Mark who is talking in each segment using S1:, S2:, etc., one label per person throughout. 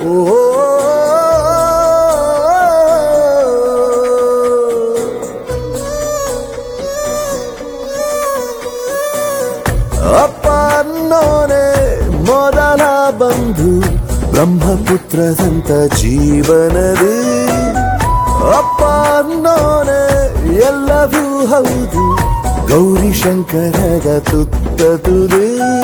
S1: ಅಪ್ಪ ಅನ್ನೋನೆ ಮೊದಲ ಬಂಧು ಬ್ರಹ್ಮಪುತ್ರದಂತ ಜೀವನದು ಅಪ್ಪ ಅನ್ನೋನೆ ಎಲ್ಲವೂ ಹೌದು ಗೌರಿ ಶಂಕರಗ ತುತ್ತದುದು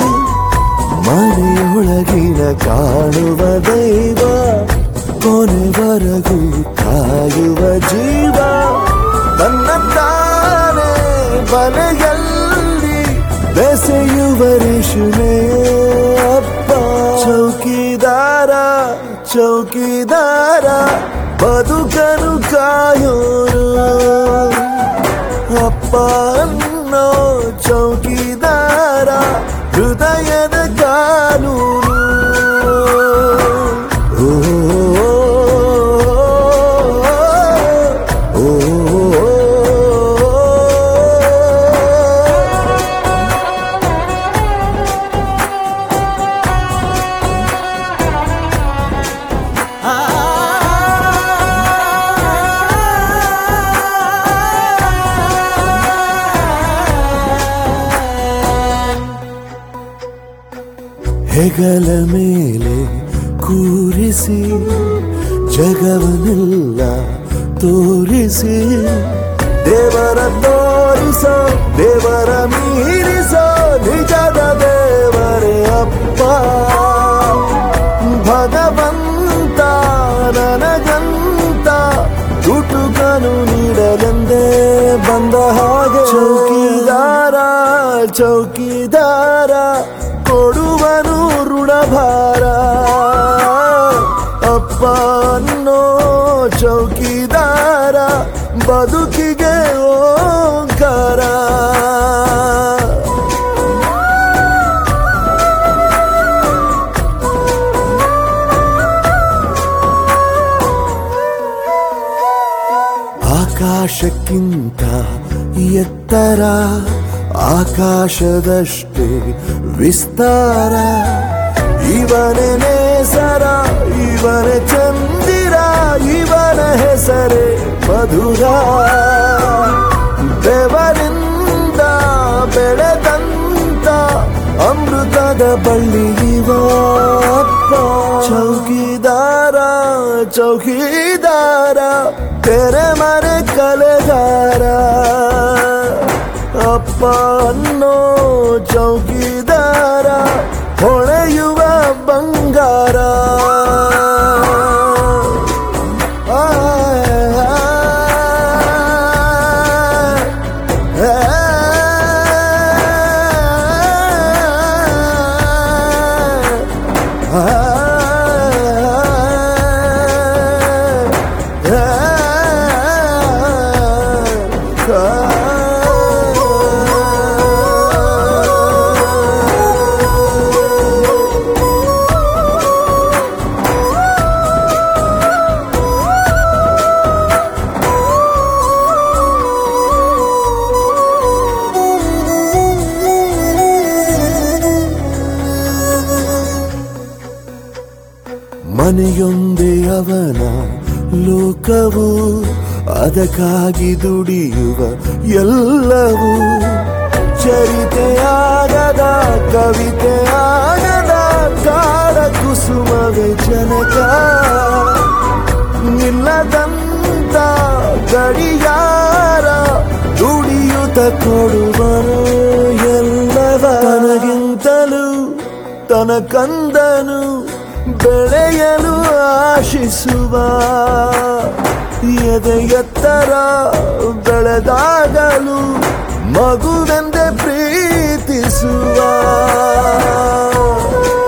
S1: ಮನೆಯೊಳಗಿನ ಕಾಣುವ ದೈವ ಕೊನೆವರೆಗೂ ಕಾಯುವ ಜೀವ ತನ್ನ ತಾನೇ ಬಲೆಯಲ್ಲಿ ಬೆಸೆಯುವ ರೇಷುನೆ ಅಪ್ಪ ಚೌಕಿದಾರ ಚೌಕಿದಾರ ಬದುಕನು ಕಾಯೋರು ಅಪ್ಪ ಅನ್ನೋ ಚೌಕಿದಾರ ಹೃದಯದ ಕಾನೂನು ಓ, ಓ, ಓ, ಹೆಗಲ ಮೇಲೆ ಕೂರಿಸಿ ಜಗವನ್ನೆಲ್ಲ ತೋರಿಸಿ ದೇವರ ತೋರಿಸೋ ದೇವರ ಮೀರಿಸೋ ನಿಜದ ದೇವರೇ ಅಪ್ಪ ಭಗವಂತ ನನಗಂತ ಗುಟುಕನು ನೀಡಲೆಂದೇ ಬಂದ ಹಾಗೆ ಚೌಕಿದಾರ ಚೌಕಿದಾರ ಕೊಡುವನು ಋಣಭಾರ ಅಪ್ಪ ಅನ್ನೋ ಚೌಕಿದಾರ ಬದುಕಿಗೆ ಓಂಕಾರ ಆಕಾಶಕ್ಕಿಂತ ಎತ್ತರ ಆಕಾಶದಷ್ಟೇ ವಿಸ್ತಾರ ಇವನೇ ನೇಸರ ಇವನೇ ಚಂದಿರ ಇವನ ಹೆಸರೇ ಮಧುರ ಬೆವರಿಂದ ಬೆಳೆದಂತ ಅಮೃತದ ಬಳ್ಳಿ ಇವ ಅಪ್ಪ ಚೌಕಿದಾರ ಚೌಕಿದಾರ ತೆರೆ ಮರೆ ಕಲೆಗಾರ ಅಪ್ಪ ಅನ್ನೋ ಚೌಕಿದಾರ ಹೊಳೆಯುವ ಬಂಗಾರ ಆ, ಆ, ಆ, ಮನೆಯೊಂದೇ ಅವನ ಲೋಕವು ಅದಕ್ಕಾಗಿ ದುಡಿಯುವ ಎಲ್ಲವೂ ಚರಿತೆಯಾಗದ ಕವಿತೆಯಾಗದ ಕಾಡ ಕುಸುಮವೇ ಜನಕ ನಿಲ್ಲದಂತ ಗಡಿಯಾರ ದುಡಿಯುತ್ತ ಕೊಡುವನು ಎಲ್ಲವ ತನಗಿಂತಲೂ ತನ ಕಂದನು ಬೆಳೆಯಲು ಆಶಿಸುವ ಎದೆ ಎತ್ತರ ಬೆಳೆದಾಗಲು ಮಗುವೆಂದೆ ಪ್ರೀತಿಸುವ